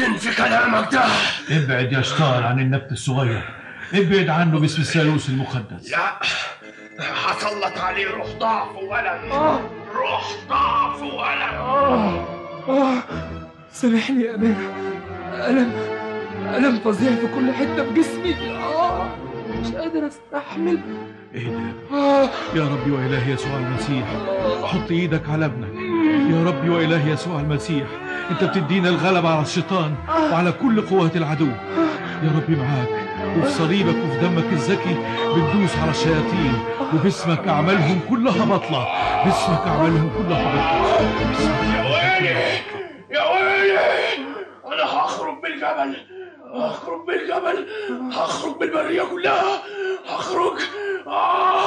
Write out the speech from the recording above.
وبعدين في كلامك ده ابعد يا شطار عن النبت الصغير ابعد عنه باسم الثالوث المقدس لا هسلط عليه روح ضعف وألم روح ضعف وألم آه سامحني يا أمير ألم ألم فظيع في كل حتة في جسمي آه مش قادر أستحمل ايه ده آه يا ربي وإلهي يسوع المسيح حط ايدك على ابنك يا ربي وإلهي يسوع المسيح انت بتدينا الغلبة على الشيطان وعلى كل قوات العدو يا ربي معاك وفي صليبك وفي دمك الزكي بتدوس على الشياطين وباسمك أعمالهم كلها بطلة باسمك أعمالهم كلها بطلة باسمك يا ويلي يا ويلي أنا هخرج بالجبل هخرج بالجبل هخرج بالبرية كلها هخرج آه